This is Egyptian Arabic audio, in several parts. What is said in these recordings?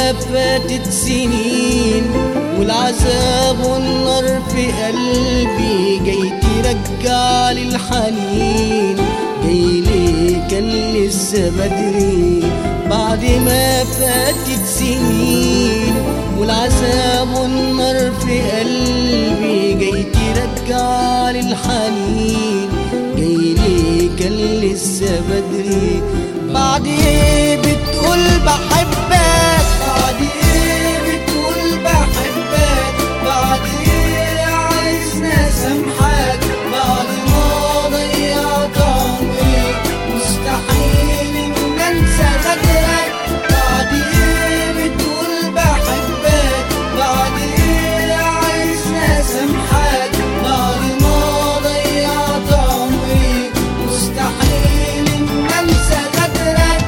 ما فاتت سنين والعذاب والنار في قلبي جاي ترجع لي الحنين جاي ليه كان لسه بدري بعد ما فاتت سنين والعذاب والنار في قلبي جاي ترجع لي الحنين جاي ليه كان لسه بدري بعد ايه بتقول بحبك بعد ايه بتقول بحبك بعد ايه عايزني اسامحك بعد ما ضيعت عمري مستحيل ان انسى غدرك بعد ايه بتقول بحبك بعد ايه عايزني اسامحك بعد ما ضيعت عمري مستحيل ان انسى غدرك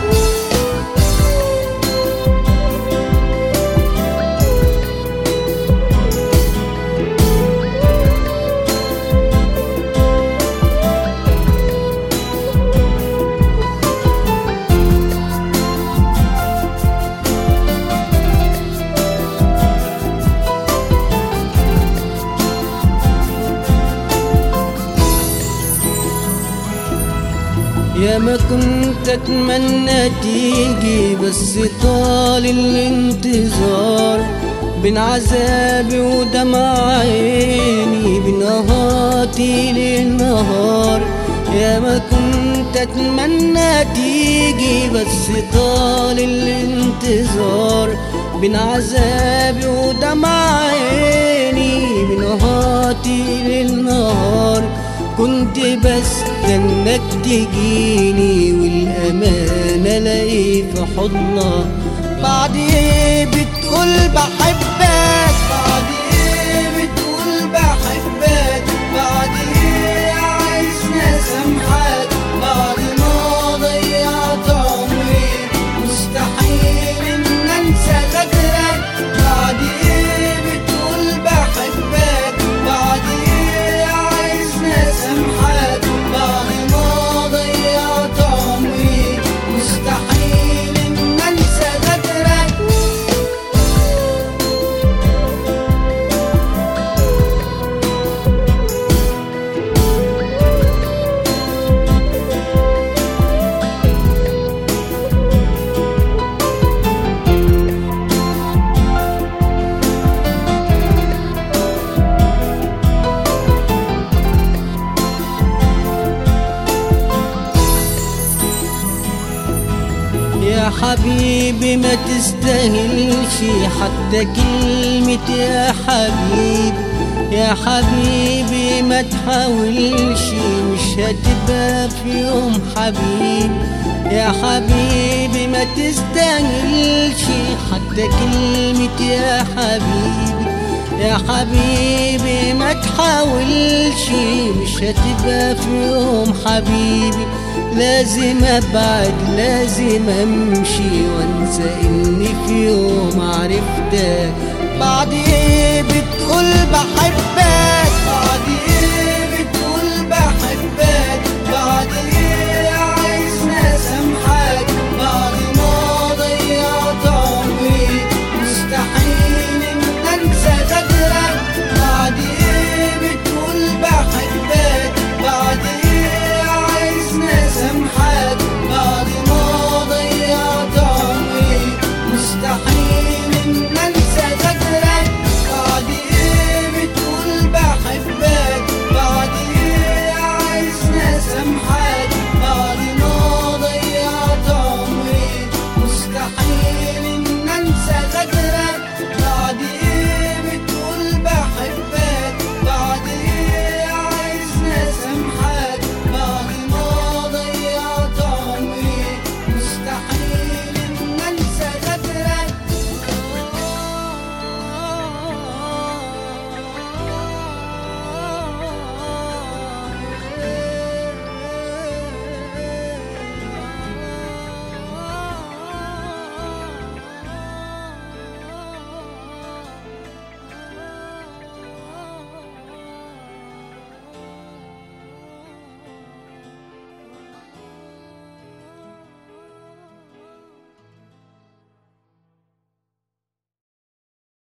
يا ما كنت اتمنى تيجي بس طال الانتظار بين عذابي ودمع عيني بين قهاتي للنهار يا ما كنت اتمنى تيجي بس طال الانتظار بين عذابي ودمع عيني بين قهاتي للنهار كنت بستناك تجيني والأمان ألاقي في حضنك بعد إيه بتقول بحبك بعد إيه بتقول بحبك بعد إيه عايزني أسامحك بعد ما ضيعت عمري مستحيل إن أنسى غدرك بعد إيه بتقول بحبك بعد إيه عايزني أسامحك بعد ما ضيعت عمري مستحيل إن أنسى غدرك يا حبيبي ما تستاهلش حتى كلمة يا حبيبي يا حبيبي ما تحاولش مش هتبقى في يوم حبيبي يا حبيبي ما تستاهلش حتى كلمة يا حبيبي يا حبيبي ما تحاولش مش هتبقى في يوم حبيبي لازم ابعد لازم امشي وانسى اني في يوم عرفتك بعد ايه بتقول بحبك